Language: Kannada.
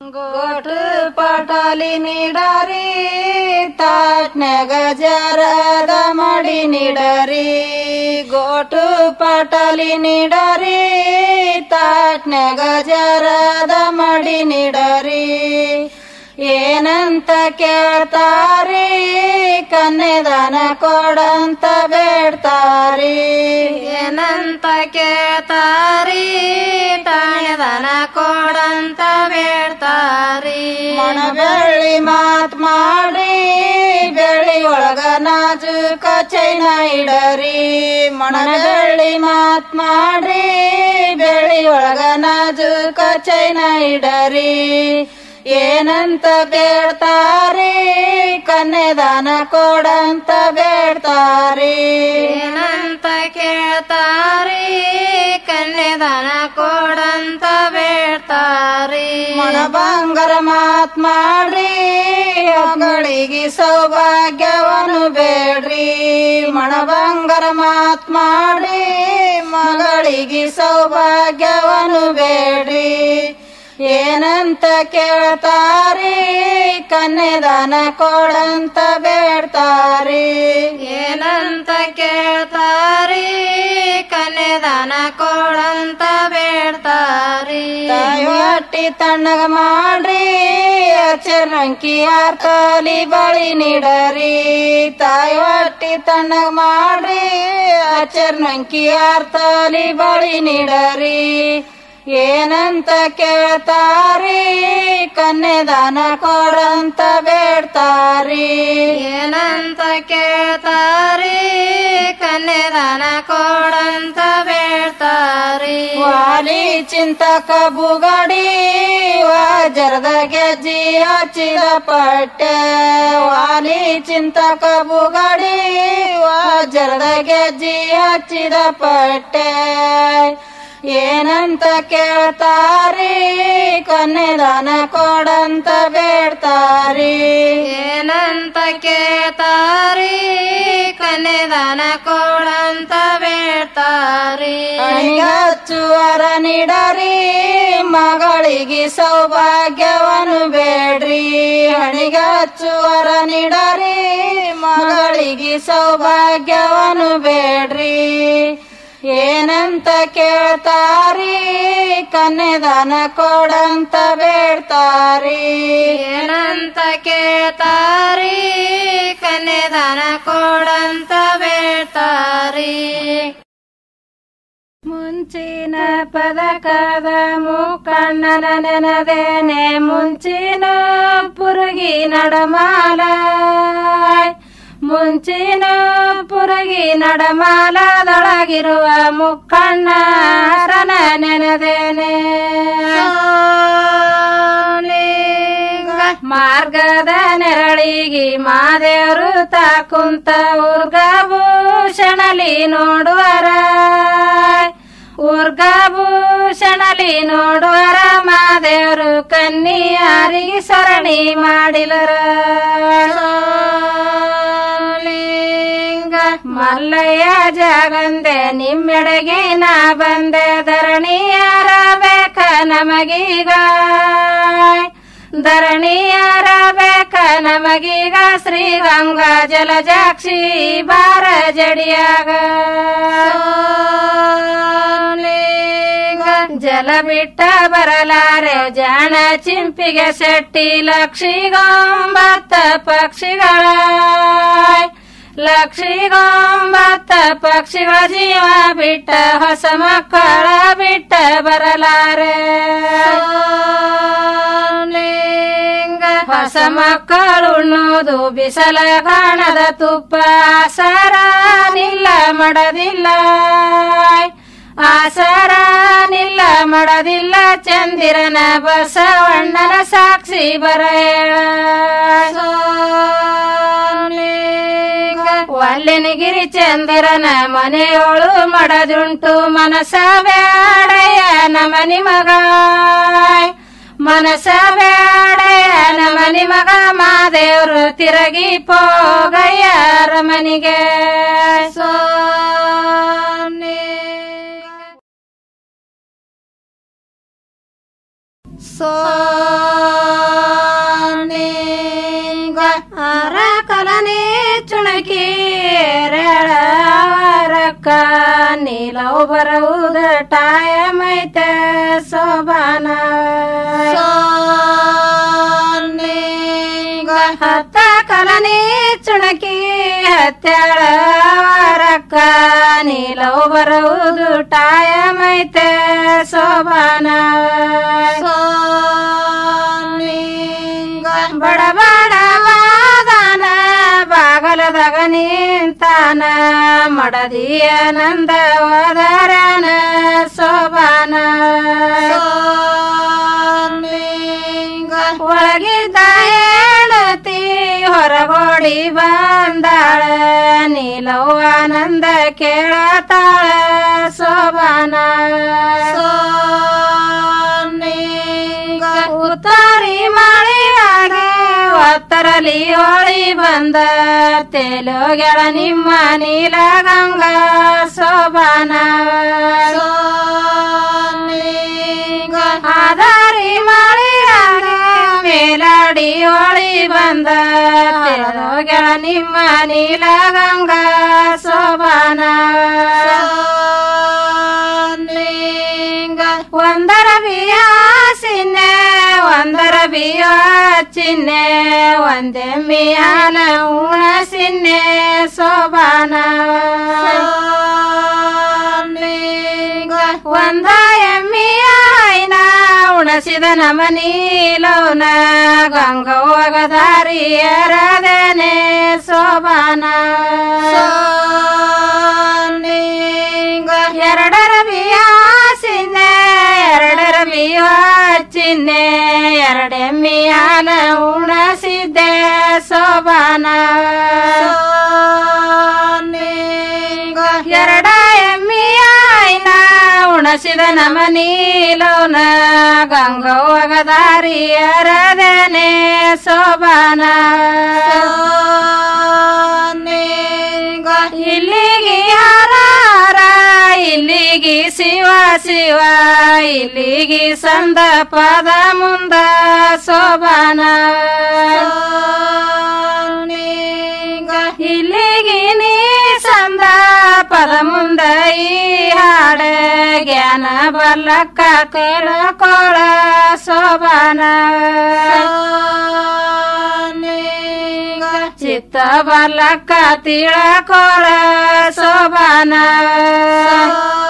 ಗೋಟು ಪಟಾಲಿ ನೀಡರಿ ತಾಟ್ನ್ಯಾಗ ಜರದ ಮಾಡಿ ನೀಡರಿ ಗೋಟು ಪಟಾಲಿ ನೀಡರಿ ತಾಟ್ನ್ಯಾಗ ಜರದ ಮಾಡಿ ನೀಡರಿ ಏನಂತ ಕೇಳ್ತಾರಿ ಕನ್ನೆದಾನ ಕೊಡಂತ ಬೇಡ್ತಾರಿ ಏನಂತ ಕೇಳ್ತಾರಿ ತಾಣೆದಾನ ಕೊಡಂತ ಬೇಡ್ತಾರಿ ಮಣ ಬೆಳ್ಳಿ ಮಾತ್ ಮಾಡಿ ಬೆಳ್ಳಿ ಒಳಗ ನಾಜುಕ ಚೈನ ಇಡರಿ ಮಣ ಬೆಳ್ಳಿ ಮಾತ್ ಮಾಡಿ ಬೆಳ್ಳಿ ಒಳಗ ನಾಜುಕ ಚೈನ ಇಡರಿ ಏನಂತ ಬೇಡ್ತಾರಿ ಕನ್ನೆದಾನ ಕೊಡಂತ ಬೇಡ್ತಾರಿ ಏನಂತ ಕೇಳ್ತಾರಿ ಕನ್ನೆದಾನ ಕೊಡಂತ ಬೇಡ್ತಾರಿ ಮಣ ಬಂಗಾರ ಮಾತ್ ಮಾಡ್ರಿ ಮಗಳಿಗೆ ಸೌಭಾಗ್ಯವನ್ನು ಬೇಡ್ರಿ ಮಣ ಬಂಗಾರ ಮಾತ್ ಮಾಡಿ ಮಗಳಿಗೆ ಸೌಭಾಗ್ಯವನ್ನು ಬೇಡ್ರಿ ಏನಂತ ಕೇಳ್ತಾರಿ ಕನ್ನೆದಾನ ಕೊಡಂತ ಬೇಡ್ತಾರಿ ಏನಂತ ಕೇಳ್ತಾರಿ ಕನ್ನೆದಾನ ಕೊಡಂತ ಬೇಡ್ತಾರಿ ಹೊಟ್ಟಿ ತಣ್ಣಗ ಮಾಡ್ರಿ ಚರಂಕಿ ಆರ್ತಲಿ ಬಳಿ ನೀಡರಿ ತಾಯಿ ಹೊಟ್ಟಿ ತಣ್ಣಗ ಮಾಡ್ರಿ ಚರ್ನಂಕಿ ಆರ್ತಲಿ ಬಳಿ ನೀಡರಿ ಏನಂತ ಕೇಳ್ತಾರಿ ಕನ್ನೆದಾನ ಕೊಡಂತ ಬೇಡ್ತಾರಿ ಏನಂತ ಕೇಳ್ತಾರಿ ಕನ್ನೆದಾನ ಕೊಡಂತ ಬೇಡ್ತಾರಿ ವಾಲಿ ಚಿಂತಕ ಬುಗಡಿ ವಜ್ರದ ಗೆಜ್ಜಿ ಹಚ್ಚಿದ ಪಟ್ಟೆ ವಾಲಿ ಚಿಂತಕ ಬುಗಡಿ ವಜ್ರದ ಗೆಜ್ಜಿ ಹಚ್ಚಿದ ಪಟ್ಟೆ ಏನಂತ ಕೇಳ್ತಾರಿ ಕನ್ನೆದಾನ ಕೊಡಂತ ಬೇಡ್ತಾರಿ ಏನಂತ ಕೇಳ್ತಾರಿ ಕನ್ನೆದಾನ ಕೊಡಂತ ಬೇಡ್ತಾರಿ ಹಚ್ಚುವರ ನೀಡರಿ ಮಗಳಿಗೆ ಸೌಭಾಗ್ಯವನ್ನು ಬೇಡ್ರಿ ಹಣಿಗಚ್ಚುವರ ನೀಡರಿ ಮಗಳಿಗೆ ಸೌಭಾಗ್ಯವನ್ನು ಬೇಡ್ರಿ ಏನಂತ ಕೇಳ್ತಾರಿ ಕನ್ನೆದಾನ ಕೊಡಂತ ಬೇಡ್ತಾರಿ ಏನಂತ ಕೇಳ್ತಾರಿ ಕನ್ನೆದಾನ ಕೊಡಂತ ಬೇಡ್ತಾರಿ ಮುಂಚಿನ ಪದಕದ ಮುಕ್ಕಣ್ಣನ ನೆನದೇನೆ ಮುಂಚಿನ ಪುರುಗಿ ನಡಮಾಲ ಮುಂಚಿನ ಪುರಗಿ ನಡಮಾಲದೊಳಗಿರುವ ಮುಕ್ಕಣ್ಣರನ ನೆನದೇನೆ ಮಾರ್ಗದ ನೆರಳಿಗಿ ಮಾದೇವರು ತಾಕುಂತ ಉರ್ಗಭೂಷಣಲಿ ನೋಡುವರ ಉರ್ಗಭೂಷಣಲಿ ನೋಡುವರ ಮಾದೇವರು ಕನ್ನಿಯಾರಿಗೆ ಸರಣಿ ಮಾಡಿಲರ ಮಲ್ಲಯ್ಯ ಜಾಗಂದೆ ನಿಮ್ಮೆಡೆಗೆ ನಾ ಬಂದೆ ಧರಣಿಯಾರ ಬೇಕ ನಮಗೀಗ ಧರಣಿಯಾರ ಬೇಕ ನಮಗೀಗ ಶ್ರೀಗಂಗಾ ಜಲಜಾಕ್ಷಿ ಬಾರ ಜಡಿಯಾಗ ಜಲ ಬಿಟ್ಟ ಬರಲಾರೆ ಜಾಣ ಚಿಂಪಿಗೆ ಸೆಟ್ಟಿ ಲಕ್ಷಿಗೊಂಬತ್ತ ಪಕ್ಷಿಗಳ ಲಕ್ಷಿಗೊಂಬತ್ತ ಪಕ್ಷಿಗಳ ಜೀವ ಬಿಟ್ಟ ಹೊಸ ಮಕ್ಕಳ ಬಿಟ್ಟ ಬರಲಾರೆ ಹೊಸ ಮಕ್ಕಳು ಉಣ್ಣೋದು ಬಿಸಲ ಕಾಣದ ತುಪ್ಪ ಆಸರ ನಿಲ್ಲ ಮಡದಿಲ್ಲ ಆಸರ ನಿಲ್ಲ ಮಡದಿಲ್ಲ ಚಂದಿರನ ಬಸವಣ್ಣನ ಸಾಕ್ಷಿ ಬರ ವಲ್ಲಿನಗಿರಿ ಚಂದಿರನ ಮನೆಯೋಳು ಮಡದುಂಟು ಮನಸ ಬೇಡಯ್ಯ ನಮನಿ ಮಗ ಮನಸ ಬೇಡಯ್ಯ ನಮನಿ ಮಗ ಮಾದೇವ್ರು ತಿರಗಿ ಪೋಗಯ್ಯ ರಮನಿಗೆ ಸೋನೆ ಸೋ ನೀಲವು ಬರುವುದ ಟೈಮ್ ಐತೆ ಸೋಬಾನ ಹತ್ತ ಕಲನಿ ಚುಣಕಿ ಹತ್ಯಾಳ ವರಕ್ಕ ನೀಲವು ಬರುವುದು ಟೈಮ್ ಐತೆ ಸೋಬಾನ ಬಡ ಬಡ ವಾದನ ಬಾಗಲದಾಗ ನಿಂತಾನ ಮಡದಿಯ ನಂದ ಹೋದರನ ಸೋಬಾನ ಒಳಗಿದ್ದ ಹೇಳತಿ ಹೊರಗೋಡಿ ಬಂದಾಳ ನೀಲವ್ವಾನಂದ ಕೇಳತಾಳ ಸೋಬಾನ ಉತ್ತರಿ ಮಳೆಯಾಗ ಒತ್ತರಲಿ ಹೋಳಿ ಬಂದ ತೆಲುಗೆಳ ನಿಮ್ಮ ನೀಲ ಗಂಗಾ ಸೋಬಾನ ಆದಾರಿ ಮಳೆಯಾಗ ಮೇಲಾಡಿ ಹೋಳಿ ಬಂದ ತೆಲುಗೆಳ ನಿಮ್ಮ ನೀಲ ಗಂಗಾ ಸೋಬಾನ ಒಂದರ ಬಿಯ ಸಿನ್ನೆ ಒಂದರ ಬಿಯ ಚಿನ್ನೆ ಒಂದೇ ಮಿಯಾಲ ಉಣ ಸಿನ್ನೆ ಸೋಬಾನ ಒಂದ ಎಮ್ಮಿಯ ಐನ ಉಣಸಿದ ನಮನೀಲೌನ ಗಂಗವ್ವಗದಾರಿ ಎರದೇನೆ ಸೋಬಾನ ಎರಡರ ಬಿಯ ಸಿನ್ನೆ ಎರಡರ ಬಿಯ ಚಿನ್ನೆ ಎರಡೆಮ್ಮಿಯಾಲ ಉಣಸಿದ್ದೆ ಸೋಬಾನ ಎರಡ ಎಮ್ಮಿಯ ಐನ ಉಣಸಿದ ನಮನೀಲೋನ ಗಂಗವ್ವಗದಾರಿ ಎರದೇನೆ ಸೋಬಾನ ಇಲ್ಲಿಗೆ ಹಾರಾರ ಇಲ್ಲಿಗೆ ಶಿವ ಶಿವ ಇಲ್ಲಿಗೆ ಸಂದ ಪದ ಮುಂದ ಸೋಬಾನ ಇಲ್ಲಿಗೆ ನೀ ಸಂದ ಪದ ಮುಂದ ಈ ಹಾಡ ಜ್ಞಾನ ಬಲ್ಲಕ್ಕ ತಿಳ್ಕೊಳ ಸೋಬಾನ ಚಿತ್ತ ಬಲ್ಲಕ್ಕ ತಿಳ್ಕೊಳ ಸೋಬಾನ